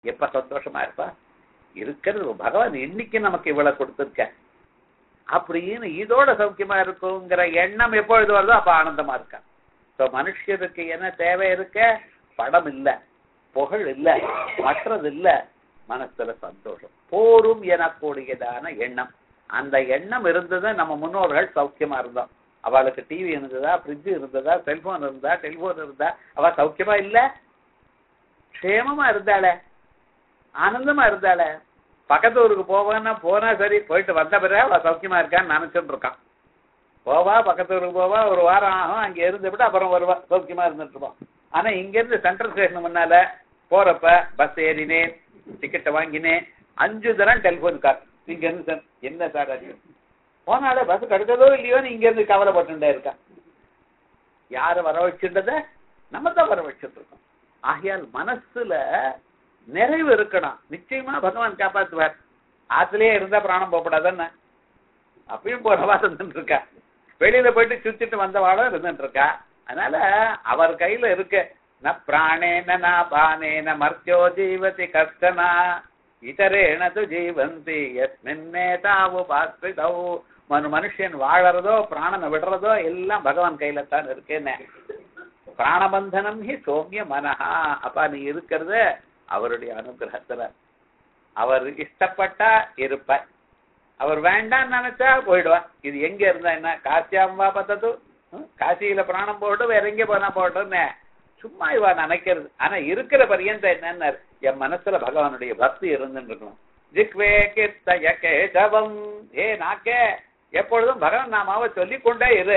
எப்ப சந்தோஷமா இருப்பா இருக்கிறது பகவான் இன்னைக்கு நமக்கு இவ்வளவு கொடுத்திருக்க அப்படின்னு இதோட சௌக்கியமா இருக்குங்கிற எண்ணம் எப்பொழுது வருதோ அப்ப ஆனந்தமா இருக்கா சோ மனுஷருக்கு என்ன தேவை இருக்க படம் இல்ல புகழ் இல்ல மற்றது இல்ல மனசுல சந்தோஷம் போரும் எனக்கூடியதான எண்ணம் அந்த எண்ணம் இருந்தது நம்ம முன்னோர்கள் சௌக்கியமா இருந்தோம் அவளுக்கு டிவி இருந்ததா ஃப்ரிட்ஜ் இருந்ததா செல்போன் இருந்தா டெலிபோன் இருந்தா அவ சௌக்கியமா இல்ல க்ஷேமமா இருந்தாளே ஆனந்தமா இருந்தாளே பக்கத்து ஊருக்கு போவான்னா போனா சரி போயிட்டு வந்த பிறகு அவ சௌக்கியமா இருக்கான்னு நினைச்சுட்டு இருக்கான் போவா பக்கத்து ஊருக்கு போவா ஒரு வாரம் ஆகும் அங்க இருந்து விட்டு அப்புறம் வருவா சௌக்கியமா இருந்துட்டு இருப்பான் ஆனா இங்க இருந்து சென்ட்ரல் ஸ்டேஷன் முன்னால போறப்ப பஸ் ஏறினேன் டிக்கெட்டை வாங்கினேன் அஞ்சு தரம் டெலிபோன் கார் இங்க இருந்து சார் என்ன சார் அது போனாலே பஸ் கிடைச்சதோ இல்லையோன்னு இங்க இருந்து கவலைப்பட்டுட்டே இருக்கா யார வர வச்சுட்டத நம்ம தான் வர வச்சுட்டு இருக்கோம் ஆகையால் மனசுல நிறைவு இருக்கணும் நிச்சயமா பகவான் காப்பாத்துவார் ஆத்துலயே இருந்தா பிராணம் போகப்படாதானே அப்பயும் போறவா இருந்துட்டு இருக்கா வெளியில போயிட்டு சுத்திட்டு வந்தவாளும் இருந்துட்டு இருக்கா அதனால அவர் கையில இருக்கு ந பிராணேன ந பானேன மர்த்தியோ ஜீவதி கஷ்டனா இதரேன து ஜீவந்தி எஸ்மின்னே தாவு பாஸ்ரிதௌ மனு மனுஷன் வாழறதோ பிராணனை விடுறதோ எல்லாம் பகவான் கையில தான் இருக்குன்னு பிராணபந்தனம் ஹி சோமிய மனஹா அப்பா நீ இருக்கிறது அவருடைய அனுகிரகத்துல அவர் இஷ்டப்பட்டா இருப்ப அவர் வேண்டாம்னு நினைச்சா போயிடுவான் இது எங்க இருந்தா என்ன காசியாம்பா பத்தது காசியில பிராணம் போட்டு வேற எங்க போனா போட்டோன்னு சும்மா இவா நினைக்கிறது ஆனா இருக்கிற பரியந்த என்னன்னு என் மனசுல பகவானுடைய பக்தி இருந்துட்டு இருக்கணும் ஜிக்வே கீர்த்தய கேசவம் ஏ நாக்கே எப்பொழுதும் பகவான் நாமாவை சொல்லிக் கொண்டே இரு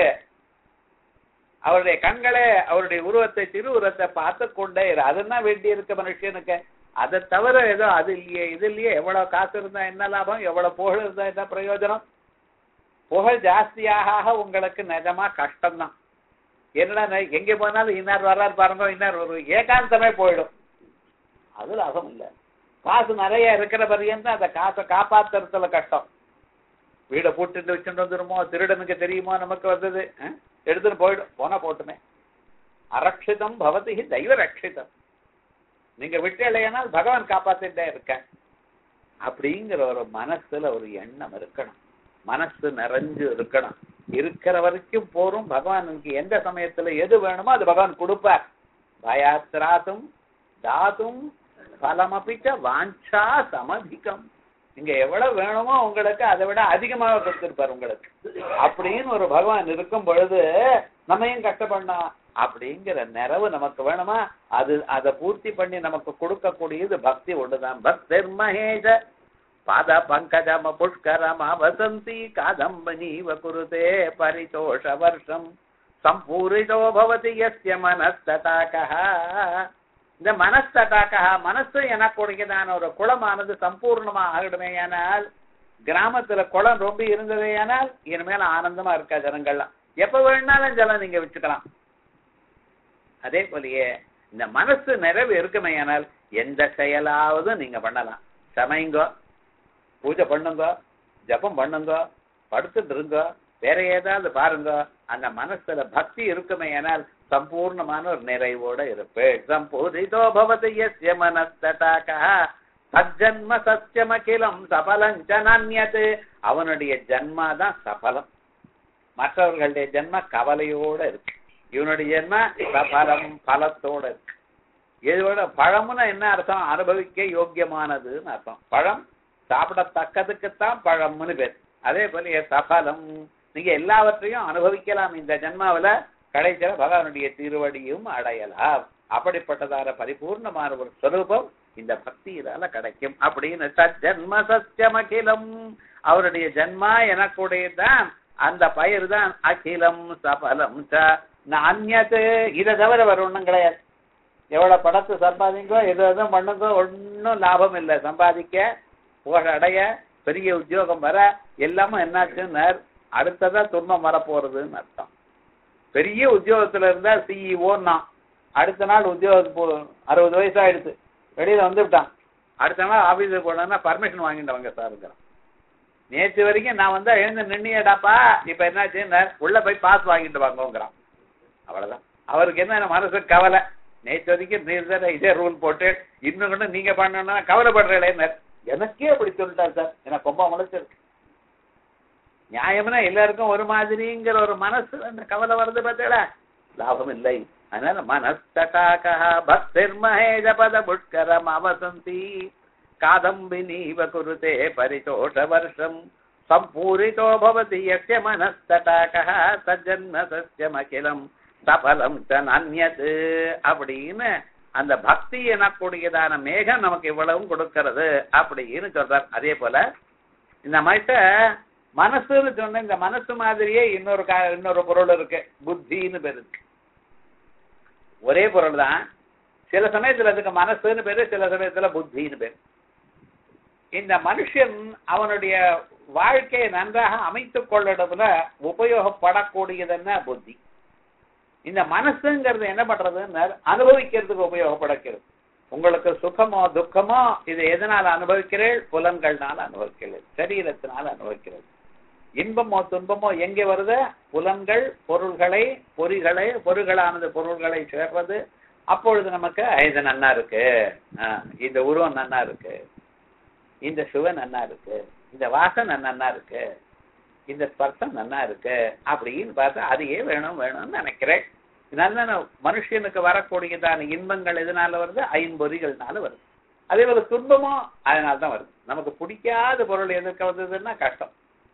அவருடைய கண்களை அவருடைய உருவத்தை திரு உருவத்தை பார்த்து கொண்டே இரு அதுதான் வேண்டி இருக்க மனுஷனுக்கு அதை தவிர ஏதோ அது இல்லையே இது இல்லையே எவ்வளவு காசு இருந்தா என்ன லாபம் எவ்வளவு புகழ் இருந்தா என்ன பிரயோஜனம் புகழ் ஜாஸ்தியாக உங்களுக்கு நிஜமா கஷ்டம்தான் என்னடா நை- எங்க போனாலும் இன்னார் வர்றாரு பாருங்க இன்னார் ஒரு ஏகாந்தமே போயிடும் அது லாபம் இல்ல காசு நிறைய இருக்கிற பரியந்தான் அந்த காசை காப்பாத்துறதுல கஷ்டம் வீடை பூட்டிட்டு வச்சுட்டு வந்துருமோ திருடனுக்கு தெரியுமோ நமக்கு வந்தது அஹ்? எடுத்துட்டு போயிடும் போனா போட்டுமே அரட்சிதம் பவதி தெய்வ ரட்சிதம் நீங்க விட்டு இல்லையானால் பகவான் காப்பாத்திட்டே இருக்க அப்படிங்கிற ஒரு மனசுல ஒரு எண்ணம் இருக்கணும் மனசு நிறைஞ்சு இருக்கணும் இருக்கிற வரைக்கும் போரும் பகவானுக்கு எந்த சமயத்துல எது வேணுமோ அது பகவான் கொடுப்பார் பயாத்ராதும் தாதும் பலமபிச்ச வாஞ்சா சமதிகம் நீங்க எவ்வளவு வேணுமோ உங்களுக்கு அதை விட அதிகமாக கொடுத்திருப்பார் உங்களுக்கு அப்படின்னு ஒரு பகவான் இருக்கும் பொழுது நம்ம ஏன் கஷ்டப்படணும் அப்படிங்கிற நிறைவு நமக்கு வேணுமா அது அதை பூர்த்தி பண்ணி நமக்கு கொடுக்கக்கூடியது பக்தி ஒண்ணுதான் பக்தர் மகேஷ பாத பங்கஜம புஷ்கரம வசந்தி காதம்பனீவ குருதே பரிதோஷ வருஷம் சம்பூரிதோ பவதி யஸ்ய மனஸ்ததாகः இந்த மனஸ்ததாகः மனசு எனக்கூடியதான ஒரு குளமானது சம்பூர்ணமா ஆகிடுமேயானால் கிராமத்துல குளம் ரொம்ப இருந்ததேயானால் இனிமேல் ஆனந்தமா இருக்கா ஜனங்கள்லாம் எப்ப வேணாலும் ஜலம் நீங்க வச்சுக்கலாம் அதே போலயே இந்த மனசு நிறைவு இருக்குமேயானால் எந்த செயலாவது நீங்க பண்ணலாம் சமைங்கோ பூஜை பண்ணுங்க ஜபம் பண்ணுங்க படுத்துட்டு இருங்க வேற ஏதாவது பாருங்க அந்த மனசுல பக்தி இருக்குமே ஆனால் சம்பூர்ணமான ஒரு நிறைவோட இருப்பேன் சம்பூரிதோ பவதி யஸ்ய மனஸ்தடாகா சஜன்ம சத்தியமகிலம் சபலஞ்ச நானியது அவனுடைய ஜன்மா தான் சபலம் மற்றவர்களுடைய ஜென்ம கவலையோட இருக்கு இவனுடைய ஜென்ம சபலம் பலத்தோட இருக்கு இதோட பழம்னா என்ன அர்த்தம் அனுபவிக்க யோக்கியமானதுன்னு அர்த்தம் பழம் சாப்பிடத்தக்கதுக்குத்தான் பழம்னு பேர் அதே போல சபலம் நீங்க எல்லாவற்றையும் அனுபவிக்கலாம் இந்த ஜென்மாவுல கடைசியில பகவானுடைய திருவடியும் அடையலாம் அப்படிப்பட்டதான பரிபூர்ணமான ஒரு ஸ்வரூபம் இந்த பக்தியினால கிடைக்கும் அப்படின்னு சஜன்ம சத்தியம் அகிலம் அவருடைய ஜன்மா எனக்குடையதான் அந்த பயிர் தான் அகிலம் சபலம் ச அந்நது இதை தவிர வேற ஒண்ணும் கிடையாது எவ்வளவு படத்தை சம்பாதிங்கோ எது எதுவும் பண்ணுங்கோ ஒன்னும் லாபம் இல்லை சம்பாதிக்க புகழ் அடைய பெரிய உத்தியோகம் வர எல்லாமும் என்னாச்சுன்னு அடுத்ததா துன்பம் வரப்போறதுன்னு அர்த்தம் பெரிய உத்தியோகத்துல இருந்தா சிஇஓன்னா அடுத்த நாள் உத்தியோகத்துக்கு போ அறுபது வயசு ஆயிடுச்சு வெளியில வந்துவிட்டான் அடுத்த நாள் ஆபீஸுக்கு போனா பர்மிஷன் வாங்கிட்டு வாங்க சாருங்கிறான் நேற்று வரைக்கும் நான் வந்தா எழுந்து நின்னியடாப்பா இப்ப என்னாச்சு உள்ள போய் பாஸ் வாங்கிட்டு வாங்கோங்கிறான் அவ்வளவுதான் அவருக்கு என்ன மனசு கவலை நேற்று வரைக்கும் நீர் தானே இதே ரூல் போட்டு இன்னும் கூட நீங்க பண்ணணும்னா கவலைப்படுறேன் எனக்கே அப்படி சொல்லிட்டார் சார் எனக்கு ரொம்ப முளைச்சிருக்கு நியாயம்னா எல்லாருக்கும் ஒரு மாதிரிங்கிற ஒரு மனசு அந்த கவலை வருது பார்த்தீங்களா லாபம் இல்லை அதனால மனஸ்தடாகா பக்திர் மகேஜ பத புட்கரம் அவசந்தி காதம்பினீவ குருதே பரிதோஷ வருஷம் சம்பூரிதோ பவதி யஸ்ய மனஸ்தடாகா சஜன்ம சஸ்யமகிலம் சபலம் ச நன்யது அப்படின்னு அந்த பக்தி எனக்கூடியதான மேகம் நமக்கு இவ்வளவும் கொடுக்கிறது அப்படின்னு சொல்றார் அதே போல இந்த மனுஷ மனசுன்னு சொன்ன இந்த மனசு மாதிரியே இன்னொரு கா- இன்னொரு பொருள் இருக்கு புத்தின்னு பேரு இருக்கு. ஒரே பொருள் தான் சில சமயத்துல அதுக்கு மனசுன்னு பேரு சில சமயத்துல புத்தின்னு பேரு இந்த மனுஷன் அவனுடைய வாழ்க்கையை நன்றாக அமைத்துக் கொள்ளடும்ல உபயோகப்படக்கூடியதுன்னா புத்தி இந்த மனசுங்கிறது என்ன பண்றதுன்னு அனுபவிக்கிறதுக்கு உபயோகப்படுகிறது உங்களுக்கு சுகமோ துக்கமோ இது எதனால அனுபவிக்கிறேள் புலன்கள்னால அனுபவிக்கிறது சரீரத்தினால அனுபவிக்கிறது இன்பமோ துன்பமோ எங்கே வருது புலன்கள் பொருள்களை பொறிகளை பொருள்களானது பொருள்களை சேர்றது அப்பொழுது நமக்கு இது நன்னா இருக்கு ஆஹ், இந்த உருவம் நன்னா இருக்கு இந்த சுவை நன்னா இருக்கு இந்த வாசனை நன்னா இருக்கு இந்த ஸ்பர்சம் நன்னா இருக்கு அப்படின்னு பார்த்தா அதையே வேணும் வேணும்னு நினைக்கிறேன் இதனால மனுஷனுக்கு வரக்கூடியதான இன்பங்கள் எதனால வருது ஐம்பொறிகள்னால வருது அதே போல துன்பமும் அதனால தான் வருது நமக்கு பிடிக்காத பொருள் எதிர்க்க வந்ததுன்னா கஷ்டம்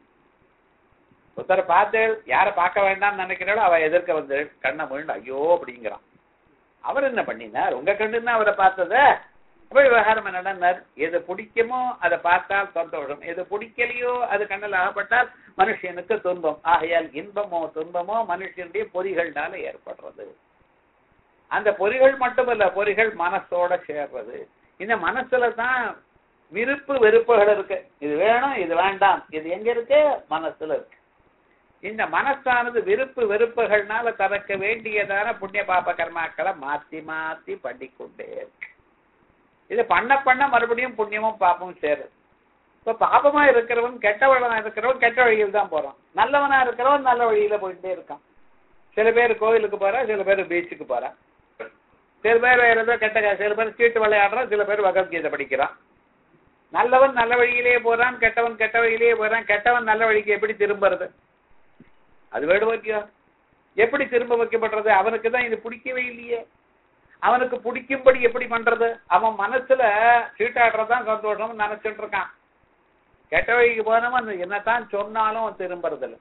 ஒருத்தரை பார்த்து யாரை பார்க்க வேண்டாம்னு நினைக்கிறாளோ அவ எதிர்க்க வந்து கண்ணை முழுண்டு ஐயோ அப்படிங்கிறான் அவர் என்ன பண்ணினார் உங்க கண்டுன்னா அவரை பார்த்தத அப்ப விவகாரம் என்னடார் எது பிடிக்குமோ அதை பார்த்தால் சந்தோஷம் எது பிடிக்கலையோ அது கண்ணில் அகப்பட்டால் மனுஷனுக்கு துன்பம் ஆகையால் இன்பமோ துன்பமோ மனுஷனுடைய பொறிகள்னால ஏற்படுறது அந்த பொறிகள் மட்டுமல்ல பொறிகள் மனசோட சேர்றது இந்த மனசுல தான் விருப்பு வெறுப்புகள் இருக்கு இது வேணும் இது வேண்டாம் இது எங்க இருக்கு மனசுல இருக்கு இந்த மனசானது விருப்பு வெறுப்புகள்னால தனக்கு வேண்டியதான புண்ணிய பாப கர்மாக்களை மாத்தி மாத்தி பண்ணிக்கொண்டே இருக்கு இது பண்ண பண்ண மறுபடியும் புண்ணியமும் பாப்பமும் சேருது இப்ப பாபமா இருக்கிறவன் கெட்டவனா இருக்கிறவன் கெட்ட வழியில் தான் போறான் நல்லவனா இருக்கிறவன் நல்ல வழியில போயிட்டே இருக்கான் சில பேர் கோயிலுக்கு போறா சில பேர் பீச்சுக்கு போறா சில பேர் வேற ஏதோ கெட்ட கா- சில பேர் சீட்டு விளையாடுறான் சில பேர் பகவத்கீதை படிக்கிறான் நல்லவன் நல்ல வழியிலேயே போறான் கெட்டவன் கெட்ட வழியிலேயே போறான் கெட்டவன் நல்ல வழிக்கு எப்படி திரும்புறது அது வேடு வைக்கும் எப்படி திரும்ப வைக்கப்படுறது அவனுக்கு தான் இது பிடிக்கவே இல்லையே அவனுக்கு பிடிக்கும்படி எப்படி பண்றது அவன் மனசுல சீட்டாடுறதான் சந்தோஷம் நினைச்சிட்டு இருக்கான் கெட்ட வழிக்கு போனவன் என்னத்தான் சொன்னாலும் அவன் திரும்புறதில்ல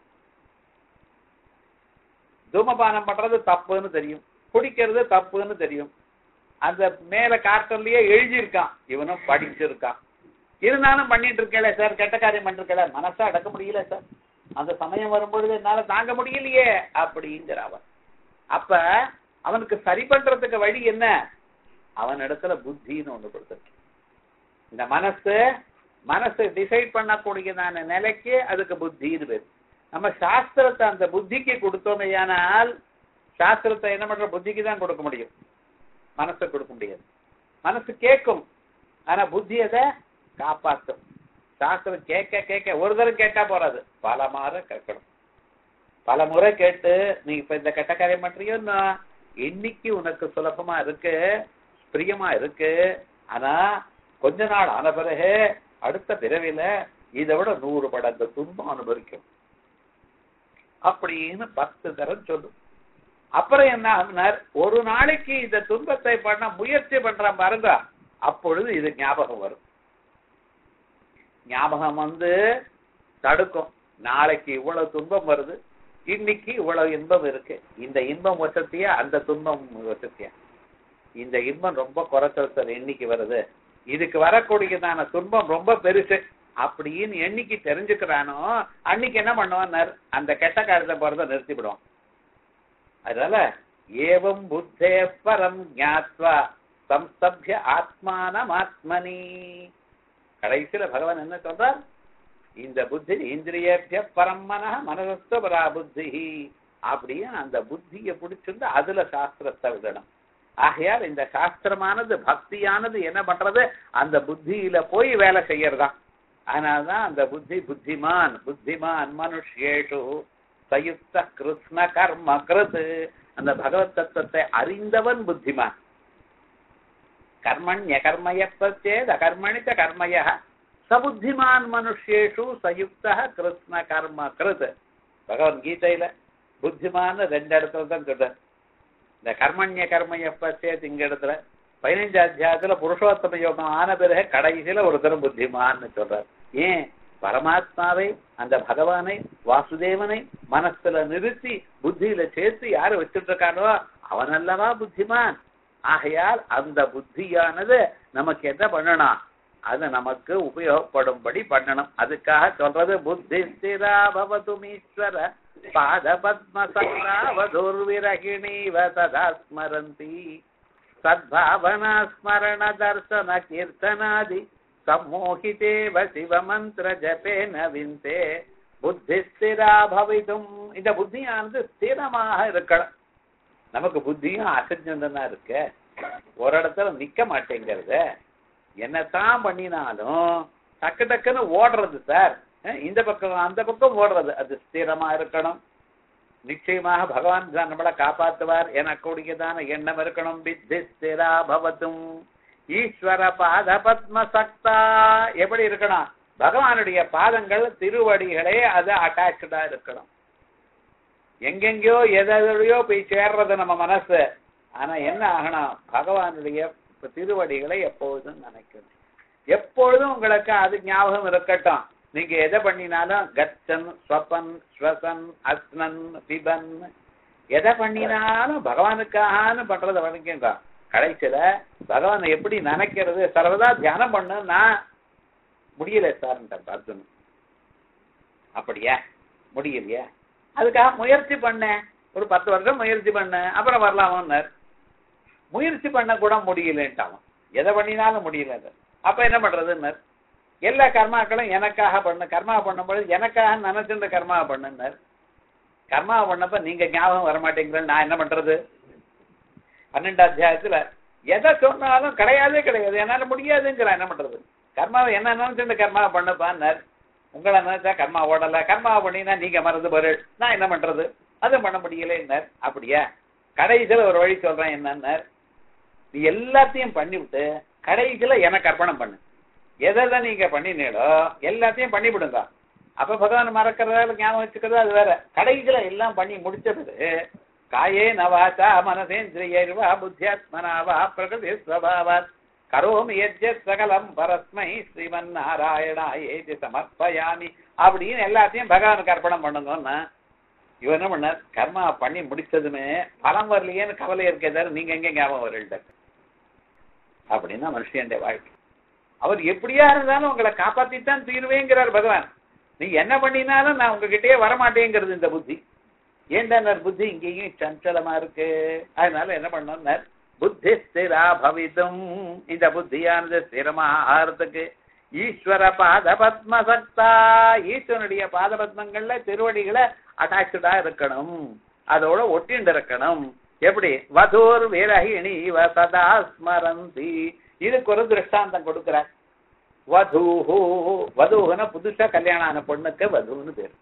தூமபானம் பண்றது தப்புன்னு தெரியும் குடிக்கிறது தப்புன்னு தெரியும் அந்த மேல கார்ட்டன்லயே எழுதியிருக்கான் இவனும் படிச்சிருக்கான் இருந்தாலும் பண்ணிட்டு இருக்கல சார் கெட்ட காரியம் பண்ணிருக்கல மனசா அடக்க முடியல சார் அந்த சமயம் வரும்பொழுது என்னால தாங்க முடியலையே அப்படிங்கிற அவன் அப்ப அவனுக்கு சரி பண்றதுக்கு வழி என்ன அவன் இடத்துல புத்தின்னு ஒண்ணு கொடுத்துருக்கு இந்த மனசு மனசு டிசைட் பண்ணக்கூடியதான நிலைக்கு அதுக்கு புத்தின்னு பேரு நம்ம சாஸ்திரத்தை அந்த புத்திக்கு கொடுத்தோமையானால் சாஸ்திரத்தை என்ன பண்ற புத்திக்கு தான் கொடுக்க முடியும் மனசை கொடுக்க முடியாது மனசு கேட்கும் ஆனா புத்தி அதை காப்பாற்றும் சாஸ்திரம் கேட்க கேட்க ஒரு தடவை கேட்டா போறாது பல முறை கேட்கணும் பல முறை கேட்டு நீ இப்ப இந்த கெட்ட காரியம் பண்றியோன்னா இன்னைக்கு உனக்கு சுலபமா இருக்கு பிரியமா இருக்கு ஆனா கொஞ்ச நாள் ஆன பிறகு அடுத்த பிறவில இதை விட நூறு படங்கு துன்பம் அனுபவிக்கும் அப்படின்னு பத்து தரம் சொல்லும் அப்புறம் என்ன ஆகுனார் ஒரு நாளைக்கு இந்த துன்பத்தை பண்ண முயற்சி பண்றான் பாருங்க அப்பொழுது இது ஞாபகம் வரும் ஞாபகம் வந்து தடுக்கும் நாளைக்கு இவ்வளவு துன்பம் வருது இன்னைக்கு இவ்வளவு இன்பம் இருக்கு இந்த இன்பம் வசத்தியா அந்த துன்பம் வசத்தியா இந்த இன்பம் ரொம்ப குறைச்சல் சார் என்னைக்கு வருது இதுக்கு வரக்கூடியதான துன்பம் ரொம்ப பெருசு அப்படின்னு என்னைக்கு தெரிஞ்சுக்கிறானோ அன்னைக்கு என்ன பண்ணுவான் அந்த கெட்ட காலத்தை போறத நிறுத்தி விடுவான் அதனால ஏவம் புத்தே பரம் ஞாத்வா சம்ஸ்தபிய ஆத்மானம் ஆத்மனி கடைசியில பகவான் என்ன சொல்றார் இந்த புத்தி இந்திரியபிய பரம்மன மனசஸ்த பரா புத்தி அப்படியே அந்த புத்தியை பிடிச்சிருந்து அதுல சாஸ்திரத்தை விடணும் ஆகையால் இந்த சாஸ்திரமானது பக்தியானது என்ன பண்றது அந்த புத்தியில போய் வேலை செய்யறதாம் அதனால்தான் அந்த புத்தி புத்திமான் புத்திமான் மனுஷேஷு சயுக்த கிருஷ்ண கர்ம கிருத் அந்த பகவத் தத்துவத்தை அறிந்தவன் புத்திமான் கர்மண்ய கர்மய பிரச்சேத் அகர்மணி ச கர்மய சபுத்திமான் மனுஷேஷு சயுக்த கிருஷ்ண கர்ம கிருத் பகவத்கீதையில புத்திமான் ரெண்டு இடத்துல தான் சொல்றார் இந்த கர்மண்ய கர்மய பிரச்சேத் இங்க இடத்துல பதினஞ்சு அத்தியாயத்துல புருஷோத்தம யோகம் ஆன பிறகு கடைசியில ஒரு தரம் புத்திமான்னு சொல்றார் ஏன் பரமாத்மாவை அந்த பகவானை வாசுதேவனை மனசுல நிறுத்தி புத்தியில சேர்த்து யாரு வச்சுட்டு இருக்கானோ அவன் அல்லவா புத்திமான் ஆகையால் அந்த புத்தியானது நமக்கு என்ன பண்ணணும் அது நமக்கு உபயோகப்படும்படி பண்ணணும் அதுக்காக சொல்றது புத்தி ஸ்திரா பவதுமீஸ்வர பாத பத்ம சக்ராவதுர்விரகிணீவ சதா ஸ்மரந்தி சத்பாவனா ஸ்மரண தர்சன கீர்த்தனாதி சம்மோகிதேவ சிவமந்திர ஜபேன விந்தே புத்தி ஸ்திரா பவிதும் இந்த புத்தியானது ஸ்திரமாக இருக்கணும் நமக்கு புத்தியும் அசஞ்சந்தனா இருக்கு ஒரு இடத்துல நிக்க மாட்டேங்கிறது என்னத்தான் பண்ணினாலும் டக்கு டக்குன்னு ஓடுறது சார் அஹ் இந்த பக்கம் அந்த பக்கம் ஓடுறது அது ஸ்திரமா இருக்கணும் நிச்சயமாக பகவான் தான் நம்மளை காப்பாத்துவார் எனக்கூடியதான எண்ணம் இருக்கணும் வித்தி ஸ்திரா பவத்தும் ஈஸ்வர பாத பத்ம சக்தா எப்படி இருக்கணும் பகவானுடைய பாதங்கள் திருவடிகளே அது அட்டாச்சா இருக்கணும் எங்கெங்கயோ எதையோ போய் சேர்றது நம்ம மனசு ஆனா என்ன ஆகணும் பகவானுடைய திருவடிகளை எப்பொழுதும் நினைக்கணும் எப்பொழுதும் உங்களுக்கு அது ஞாபகம் இருக்கட்டும் நீங்க எதை பண்ணினாலும் கச்சன் ஸ்வபன் ஸ்வசன் அஸ்னன் பிபன் எதை பண்ணினாலும் பகவானுக்காகனு பண்றத வணங்கிங்க கடைசியில பகவானை எப்படி நினைக்கிறது சர்வதா தியானம் பண்ணுன்னா முடியல சார் அர்ஜுன் அப்படியா முடியலையா அதுக்காக முயற்சி பண்ணேன் ஒரு பத்து வருஷம் முயற்சி பண்ணேன் அப்புறம் வரலாமன்னார் முயற்சி பண்ண கூட முடியலன்ட்டான் எதை பண்ணினாலும் முடியல அப்ப என்ன பண்றதுன்னார் எல்லா கர்மாக்களும் எனக்காக பண்ணு கர்மா பண்ணும்பொழுது எனக்காக நினைச்சுன்ற கர்மா பண்ணுனார் கர்மா பண்ணப்ப நீங்க ஞாபகம் வர மாட்டேங்கிற நான் என்ன பண்றது பன்னெண்டு அத்தியாயத்துல எதை சொன்னாலும் கிடையாதே கிடையாது என்னால முடியாதுங்கிற என்ன பண்றது கர்மாவை என்ன நினைச்சுட்டு கர்மா பண்ணுப்பான்னார் உங்களை நினைச்சா கர்மா ஓடல கர்மா பண்ணினா நீங்க மறந்து பொருள் நான் என்ன பண்றது அது பண்ண முடியலன்னார் அப்படியா கடைசியில ஒரு வழி சொல்றேன் என்னன்னார் நீ எல்லாத்தையும் பண்ணிவிட்டு கடைசியில எனக்கு அர்ப்பணம் பண்ணு எதை நீங்க பண்ணினீங்களோ எல்லாத்தையும் பண்ணிவிடுங்க அப்ப பகவான் மறக்கிறதால ஞாபகம் வச்சுக்கிறது அது வேற கடைசியில எல்லாம் பண்ணி முடிச்ச பிறகு காயே நவாச்சா மனசேந்திரியர்வா புத்தியாத்மனாவா பிரகிருதி ஸ்வபாவாத் கரோமி எஜ்ஜத் சகலம் பரஸ்மை ஸ்ரீமன் நாராயணா ஏஜி சமர்ப்பயாமி அப்படின்னு எல்லாத்தையும் பகவானுக்கு அர்ப்பணம் பண்ணுங்கன்னா இவன் என்ன பண்ணார் கர்மா பண்ணி முடிச்சதுமே பலம் வரலையேன்னு கவலை இருக்கே தவிர நீங்க எங்க ஞாபகம் வரல அப்படின்னா மனுஷனுடைய வாழ்க்கை அவர் எப்படியா இருந்தாலும் உங்களை காப்பாத்தித்தான் தீருவேங்கிறார் பகவான் நீங்க என்ன பண்ணினாலும் நான் உங்ககிட்டயே வரமாட்டேங்கிறது இந்த புத்தி ஏன்டா புத்தி இங்கேயும் சஞ்சலமா இருக்கு அதனால என்ன பண்ணோம்னார் புத்தி ஸ்திரா பவிதும் இந்த புத்தியானது ஸ்திரமா ஆறதுக்கு ஈஸ்வர பாத பத்ம சக்தா ஈஸ்வரனுடைய பாத பத்மங்கள்ல திருவடிகளை அட்டாச்சா இருக்கணும் அதோட ஒட்டிண்டு இருக்கணும் எப்படி வதூர் விரகிணி சதா ஸ்மரந்தி இதுக்கு ஒரு திருஷ்டாந்தம் கொடுக்கிறார் வதூஹு வதூஹுன புதுசா கல்யாணம் ஆன பொண்ணுக்கு வதூன்னு பேர்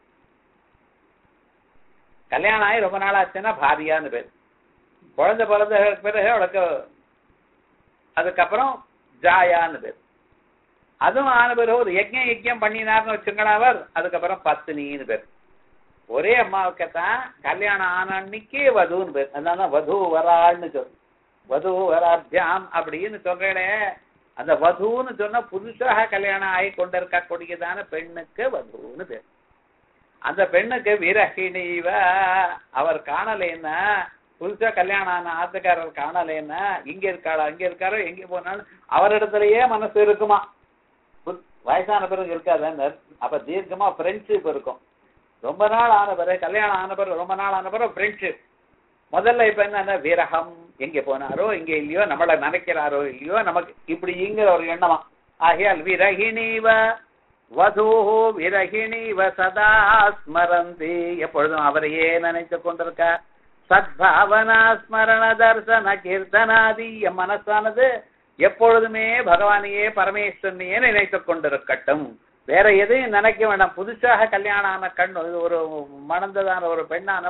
கல்யாணம் ஆகி ரொம்ப நாள் ஆச்சுன்னா பாரியான்னு பேர் குழந்தை பிறந்த பிறகு அவளுக்கு அதுக்கப்புறம் ஜாயான்னு பேர் அதுவும் ஆன பிறகு ஒரு யஜ்யம் யஜ்யம் பண்ணினார்னு வச்சுங்களா அவர் அதுக்கப்புறம் பத்தினின்னு பேர் ஒரே அம்மாவுக்குத்தான் கல்யாணம் ஆன அன்னைக்கே வதுன்னு பேர் அதனால வது வரான்னு சொல்லு வது வராபியாம் அப்படின்னு சொல்றேனே அந்த வதுன்னு சொன்னா புதுசாக கல்யாணம் ஆகி கொண்டிருக்கக்கூடியதான பெண்ணுக்கு வதுன்னு பேர் அந்த பெண்ணுக்கு விரகிணிவ அவர் காணலைன்னா புதுசா கல்யாணம் ஆன ஆத்துக்காரர் காணலைன்னா இங்க இருக்காளா அங்க இருக்காரோ எங்க போனாலும் அவரிடத்துலயே மனசு இருக்குமா வயசான பிறகு இருக்காது அப்ப தீர்க்கமா ஃப்ரெண்ட்ஷிப் இருக்கும் ரொம்ப நாள் ஆன பிறகு கல்யாணம் ஆன பிறகு ரொம்ப நாள் ஆன பிறகு ஃப்ரெண்ட்ஷிப் முதல்ல இப்ப என்ன விரகம் எங்க போனாரோ இங்க இல்லையோ நம்மள நினைக்கிறாரோ இல்லையோ நமக்கு இப்படிங்கிற ஒரு எண்ணமா ஆகையால் விரகிணிவ வதூ விரகிணிவ சதா ஸ்மரந்தி எப்பொழுதும் அவரையே நினைத்து கொண்டிருக்க சத்பாவனா ஸ்மரண தர்சன கீர்த்தனாதி என் மனசானது எப்பொழுதுமே பகவானையே பரமேஸ்வரனையே நினைத்துக் கொண்டிருக்கட்டும் வேற எதையும் நினைக்க வேண்டாம் புதுசாக கல்யாணம் ஆன கண் ஒரு மணந்ததான ஒரு பெண்ணானவள்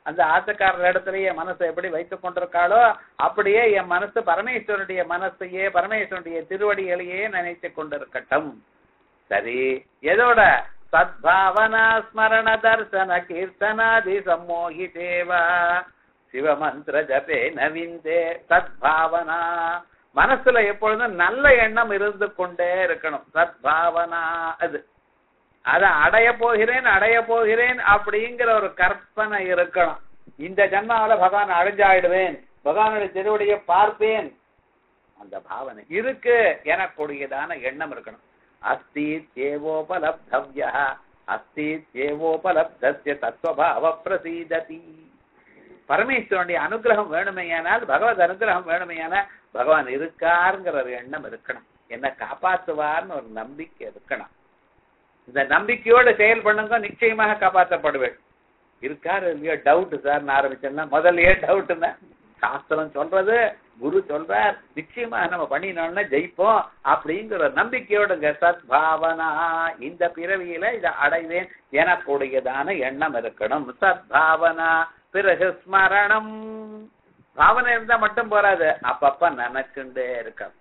அந்த ஆசக்காரர் இடத்துலயே மனசை எப்படி வைத்துக் கொண்டிருக்காளோ அப்படியே என் மனசு பரமேஸ்வரனுடைய மனசையே பரமேஸ்வரனுடைய திருவடிகளையே நினைத்துக் கொண்டிருக்கட்டும் சரி எதோட சத்பாவனா ஸ்மரண தர்சன கீர்த்தனாதி சம்மோகி தேவா சிவமந்திர ஜபே நவிந்தே சத்பாவனா மனசுல எப்பொழுதும் நல்ல எண்ணம் இருந்து கொண்டே இருக்கணும் சத்பாவனா அது அதை அடைய போகிறேன் அடைய போகிறேன் அப்படிங்கிற ஒரு கற்பனை இருக்கணும் இந்த ஜன்மாவில பகவான் அடைஞ்சாயிடுவேன் பகவானுடைய திருவடியை பார்ப்பேன் அந்த பாவனை இருக்கு எனக்கூடியதான எண்ணம் இருக்கணும் அஸ்தி ஏவோபலப்தவ்யா அஸ்தி ஏவோபலப்தஸ்ய தத்துவபாவ பிரசீததி பரமேஸ்வரனுடைய அனுகிரகம் வேணுமையானால் பகவத் அனுகிரகம் வேணுமையானால் பகவான் இருக்காருங்கிற ஒரு எண்ணம் இருக்கணும் என்ன காப்பாற்றுவார்னு ஒரு நம்பிக்கை இருக்கணும் இந்த நம்பிக்கையோட செயல் பண்ணுங்க நிச்சயமாக காப்பாற்றப்படுவேன் இருக்காரு இல்லையோ டவுட் சார் ஆரம்பிச்சேன்னா முதல்லயே டவுட்டுன்னா சாஸ்திரம் சொல்றது குரு சொல்றார் நிச்சயமா நம்ம பண்ணினோம்னா ஜெயிப்போம் அப்படிங்கிற ஒரு நம்பிக்கையோடுங்க சத்பாவனா இந்த பிறவியில இதை அடைவேன் எனக்கூடியதான எண்ணம் இருக்கணும் சத்பாவனா பிறகு ஸ்மரணம் பாவனை இருந்தா மட்டும் போறாது அப்பப்ப நினைச்சுட்டே இருக்கணும்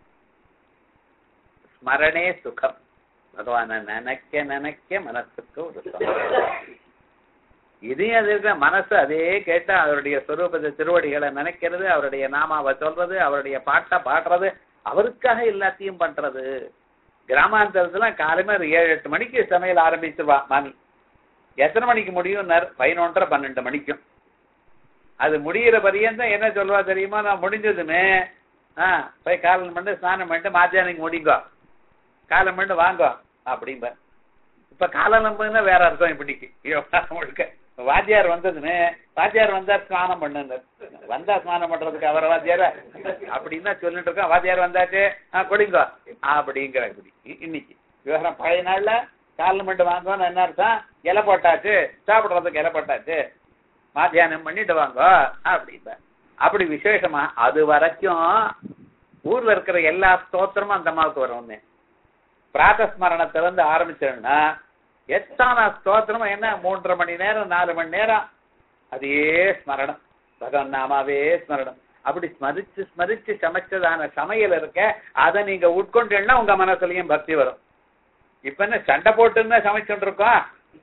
ஸ்மரணே சுகம் பகவான நினைக்க நினைக்க மனசுக்கு ஒரு சந்தோஷம் இதையும் அது இருக்க மனசு அதே கேட்டா அவருடைய சொரூபத்தை திருவடிகளை நினைக்கிறது அவருடைய நாமாவை சொல்றது அவருடைய பாட்டை பாடுறது அவருக்காக எல்லாத்தையும் பண்றது கிராமாந்தரத்துல காலையில ஒரு ஏழு எட்டு மணிக்கு சமையல் ஆரம்பிச்சிருவா மாமி எத்தனை மணிக்கு முடியும் பதினொன்றரை பன்னெண்டு மணிக்கும் அது முடியிற பரியந்தம் என்ன சொல்லுவா தெரியுமா நான் முடிஞ்சதுமே ஆ போய் காலம் பண்ணி ஸ்நானம் பண்ணிட்டு மாத்தியானிக்கு முடிங்கோ காலம் பண்ணி வாங்கோ அப்படிம்ப இப்ப காலம்புன்னா வேற அர்த்தம் இப்படிக்கு முழுக்க வாத்தியார் வந்ததுன்னு வாத்தியார் வந்தா ஸ்நானம் பண்ணுங்க வந்தா ஸ்நானம் பண்றதுக்கு அவரை வாத்தியார அப்படின்னு தான் சொல்லிட்டு இருக்கோம் வாத்தியார் வந்தாச்சு ஆ கொடுங்க அப்படிங்கிற இப்படி இ- இன்னைக்கு விவகாரம் பழைய நாள்ல காலம் மட்டும் வாங்கன்னு என்ன அர்த்தம் இலை போட்டாச்சு சாப்பிடுறதுக்கு இலை போட்டாச்சு மாத்தியானம் பண்ணிட்டு வாங்க அப்படிம்ப அப்படி விசேஷமா அது வரைக்கும் ஊர்ல இருக்கிற எல்லா ஸ்தோத்திரமும் அந்த அம்மாவுக்கு வரும்னு பிராத்தஸ்மரணத்துல இருந்து ஆரம்பிச்சோம்னா எத்தனை ஸ்தோத்திரமும் என்ன மூன்றரை மணி நேரம் நாலு மணி நேரம் அதே ஸ்மரணம் பகவான் நாமாவே ஸ்மரணம் அப்படி ஸ்மரிச்சு ஸ்மரிச்சு சமைச்சதான சமையல் இருக்க அதை நீங்க உட்கொண்டீங்கன்னா உங்க மனசுலயும் பக்தி வரும் இப்ப என்ன சண்டை போட்டுன்னு சமைச்சுட்டு இருக்கோம்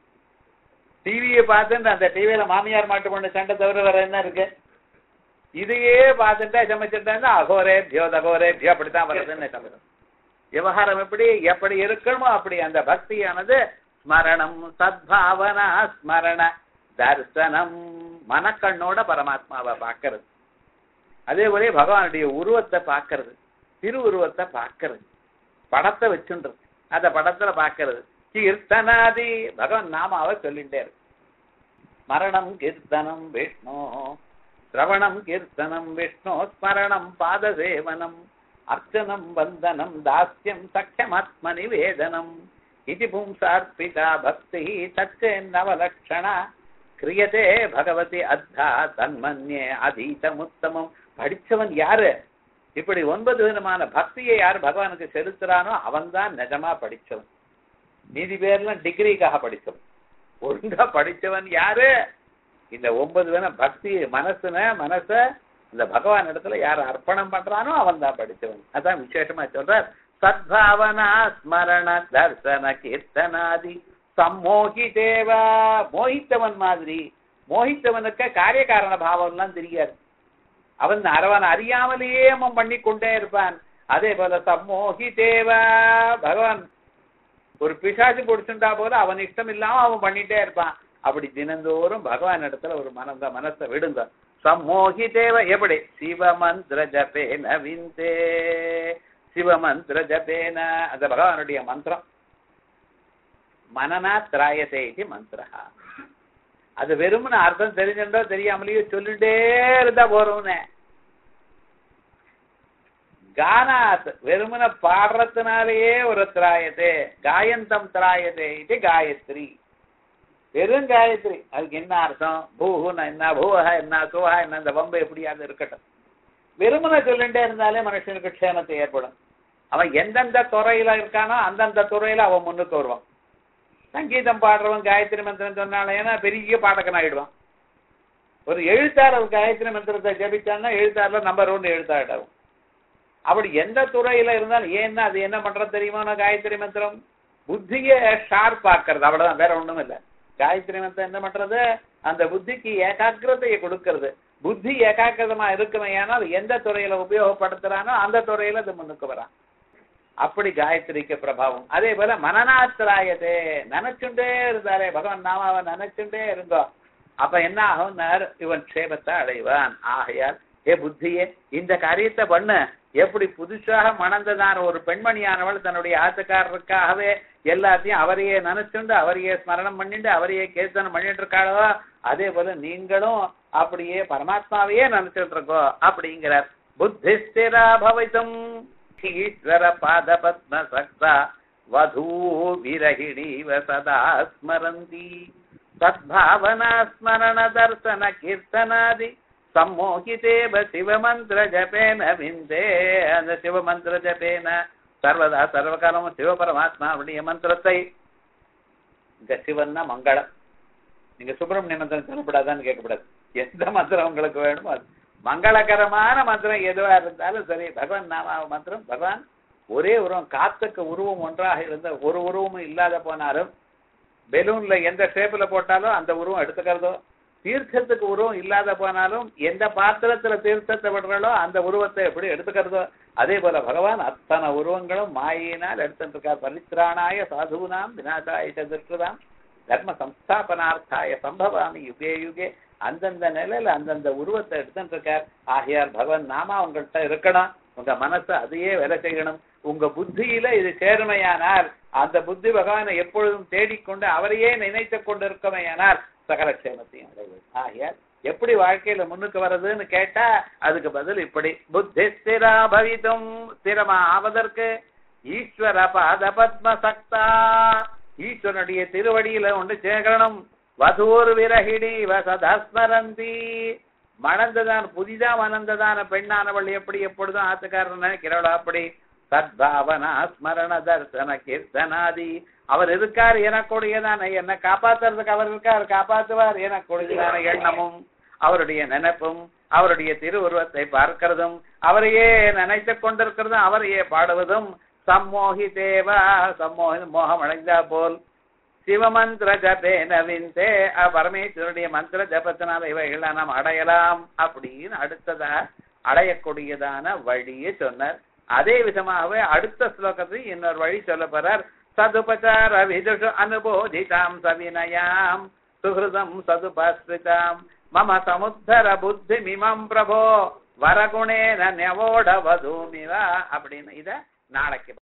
டிவியை பார்த்துட்டு அந்த டிவியில மாமியார் மாட்டு பொண்ணு சண்டை தவிர வேற என்ன இருக்கு இதையே பார்த்துட்டா சமைச்சிட்டா அகோரே தியோ தகோரே தியோ அப்படித்தான் வருதுன்னு சமைச்சோம் விவகாரம் எப்படி எப்படி இருக்கணுமோ அப்படி அந்த பக்தியானது ஸ்மரணம் சத்பாவனா ஸ்மரண தர்சனம் மனக்கண்ணோட பரமாத்மாவை பார்க்கறது அதே போல பகவானுடைய உருவத்தை பார்க்கறது திருவுருவத்தை பார்க்கறது படத்தை வச்சுன்றது அந்த படத்துல பார்க்கறது கீர்த்தனாதி பகவான் நாமாவை சொல்லிட்டே இருக்கு மரணம் கீர்த்தனம் விஷ்ணு சிரவணம் கீர்த்தனம் விஷ்ணு ஸ்மரணம் பாதசேவனம் அர்ச்சனம் வந்தனம் தாஸ்யம் சக்கியமாத்ம நிவேதனம் இது பும்சார்ப்பிதா பக்தி தச்சேன்னவலட்சணா கிரியதே பகவதி அத்தா தன்மன்யே அதீதமுத்தமம் படிச்சவன் யாரு இப்படி ஒன்பது விதமான பக்தியை யார் பகவானுக்கு செலுத்துறானோ அவன்தான் நிஜமா படிச்சவன் மீதி பேர்லாம் டிகிரிக்காக படிச்சவன் ஒழுங்கா படிச்சவன் யாரு இந்த ஒன்பது வித பக்தி மனசுன மனச இந்த பகவான் இடத்துல யார் அர்ப்பணம் பண்றானோ அவன் தான் படிச்சவன் அதான் விசேஷமா சொல்றார் சத்பாவனா ஸ்மரண தர்சன கீர்த்தனாதி சம்மோகி தேவா மோகித்தவன் மாதிரி மோகித்தவனுக்கு காரியகாரண பாவம்லாம் தெரியாது அவன் அரவன் அறியாமலேயே அவன் பண்ணி கொண்டே இருப்பான் அதே போல சம்மோகி தேவா பகவான் ஒரு பிசாசு பிடிச்சுட்டா போல அவன் இஷ்டம் இல்லாம அவன் பண்ணிட்டே இருப்பான் அப்படி தினந்தோறும் பகவான் இடத்துல ஒரு மனந்த மனசை விடுங்க சம்மோகி தேவ எப்படி சிவமந்திர ஜபேன விந்தே சிவமந்திர ஜபேன அந்த பகவானுடைய மந்திரம் மனநா திராயசே இது மந்திரா அது வெறும்னு அர்த்தம் தெரிஞ்சுட்டோ தெரியாமலேயோ சொல்லிட்டே இருந்தா போறோம்னு கானாத் வெறுமன பாடுறதுனாலேயே ஒரு திராயதே காயந்தம் திராயதே இது காயத்ரி வெறும் காயத்ரி அதுக்கு என்ன அர்த்தம் பூஹுன்னா என்ன பூவஹ என்ன சுவஹ என்ன இந்த வம்பு எப்படியாவது இருக்கட்டும் வெறுமனை சொல்லிட்டே இருந்தாலே மனுஷனுக்கு க்ஷேமத்தை ஏற்படும் அவன் எந்தெந்த துறையில இருக்கானோ அந்தந்த துறையில அவன் முன்னுக்கு வருவான் சங்கீதம் பாடுறவன் காயத்ரி மந்திரம் சொன்னாலேன்னா பெரிய பாடகன் ஆயிடுவான் ஒரு எழுத்தாளர் காயத்ரி மந்திரத்தை ஜபிச்சான்னா எழுத்தாளர் நம்பர் ஒன் எழுத்தாளர் அப்படி எந்த துறையில இருந்தாலும் ஏன்னா அது என்ன பண்றது தெரியுமா காயத்ரி மந்திரம் புத்திய ஷார்ப் ஆக்குறது அவ்வளவுதான் வேற ஒண்ணும் இல்ல காயத்ரி மந்திரம் என்ன பண்றது அந்த புத்திக்கு ஏகாகிரதையை கொடுக்கிறது புத்தி ஏகாகிரதமா இருக்குமே ஆனால் எந்த துறையில உபயோகப்படுத்துறானோ அந்த துறையில அது முன்னுக்கு வரான் அப்படி காயத்ரிக்கு பிரபாவம் அதே போல மனநாத்திராயதே நினைச்சுட்டே இருந்தாரே பகவான் நாமாவை நினைச்சுட்டே இருந்தோம் அப்ப என்ன ஆகும் இவன் க்ஷேமத்தை அடைவான் ஆகையால் ஏ புத்தியே இந்த காரியத்தை பண்ணு எப்படி புதுசாக மணந்ததான ஒரு பெண்மணியானவள் தன்னுடைய ஆத்துக்காரருக்காகவே எல்லாத்தையும் அவரையே நினைச்சுண்டு அவரையே ஸ்மரணம் பண்ணிட்டு அவரையே கீர்த்தனம் பண்ணிட்டு இருக்காளோ அதே போல நீங்களும் அப்படியே பரமாத்மாவையே நினைச்சிட்டு இருக்கோ அப்படிங்கிறார் புத்தி ஸ்திரா பவித்தும் ஈஸ்வர பாத பத்ம சக்தா வதூ விரகிணீவ சதா ஸ்மரந்தி சத்பாவனா ஸ்மரண தர்சன கீர்த்தனாதி சம்மோகிதேவ சிவமந்திர ஜபேன விந்தே அந்த சிவமந்திர ஜபேன சர்வதா சர்வகாலமும் சிவபரமாத்மா அவருடைய மந்திரத்தை இந்த சிவன்னா மங்களம் நீங்க சுப்பிரமணிய மந்திரம் சொல்லப்படாதான்னு கேட்கக்கூடாது எந்த மந்திரம் உங்களுக்கு வேணுமோ அது மங்களகரமான மந்திரம் எதுவா இருந்தாலும் சரி பகவான் நாம மந்திரம் பகவான் ஒரே உருவம் காத்துக்கு உருவம் ஒன்றாக இருந்த ஒரு உருவமும் இல்லாத போனாலும் பெலூன்ல எந்த ஷேப்ல போட்டாலும் அந்த உருவம் எடுத்துக்கிறதோ தீர்த்தத்துக்கு உருவம் இல்லாத போனாலும் எந்த பாத்திரத்துல தீர்த்தத்தை விடுறாலோ அந்த உருவத்தை எப்படி எடுத்துக்கிறதோ அதே போல பகவான் அத்தனை உருவங்களும் மாயினால் எடுத்துட்டு இருக்கார் பரித்ராணாய சாதுனாம் விநாசாய சதுர்கிருதாம் தர்ம சம்ஸ்தாபனார்த்தாய சம்பவாமி யுகே யுகே அந்தந்த நிலையில அந்தந்த உருவத்தை எடுத்துட்டு இருக்கார் ஆகையார் பகவான் நாமா உங்கள்கிட்ட இருக்கணும் உங்க மனசு அதையே வேலை செய்யணும் உங்க புத்தியில இது சேர்மையானால் அந்த புத்தி பகவானை எப்பொழுதும் தேடிக்கொண்டு அவரையே நினைத்து கொண்டு இருக்கமையானால் சகல க்ஷேமத்தையும் அடைவது ஆகையால் எப்படி வாழ்க்கையில முன்னுக்கு வர்றதுன்னு கேட்டா அதுக்கு பதில் இப்படி புத்தி ஸ்திரா பவித்தும் ஸ்திரமா ஆவதற்கு ஈஸ்வர பாத பத்ம சக்தா ஈஸ்வரனுடைய திருவடியில ஒன்று சேகரணம் வதூர் விரகிணி வசதஸ்மரந்தி மணந்ததான் புதிதா மணந்ததான பெண்ணானவள் எப்படி எப்பொழுதும் ஆத்துக்காரன் நினைக்கிறாளோ அப்படி சத்பாவனா ஸ்மரண தர்சன கீர்த்தனாதி அவர் இருக்கார் எனக்குடையதான என்ன காப்பாத்துறதுக்கு அவர் இருக்கார் காப்பாத்துவார் எனக்குடையதான எண்ணமும் அவருடைய நினைப்பும் அவருடைய திருவுருவத்தை பார்க்கிறதும் அவரையே நினைத்து கொண்டிருக்கிறதும் அவரையே பாடுவதும் சம்மோகி தேவா சம்மோகி மோகம் அடைந்தா போல் சிவமந்திர ஜபேன விந்தே பரமேஸ்வருடைய மந்திர ஜபத்தினால இவைகளை நாம் அடையலாம் அப்படின்னு அடுத்ததா அடையக்கூடியதான வழியை சொன்னார் அதே விதமாகவே அடுத்த ஸ்லோகத்தில் இன்னொரு வழி சொல்ல போறார் சதுபச்சார விதுஷு அனுபோதிதாம் சவினயாம் சுஹிருதம் சதுபாஸ்ரிதாம் மம சமுத்தர புத்தி மிமம் பிரபோ வரகுணேன நெவோட வதூமிவா அப்படின்னு இத நாளைக்கு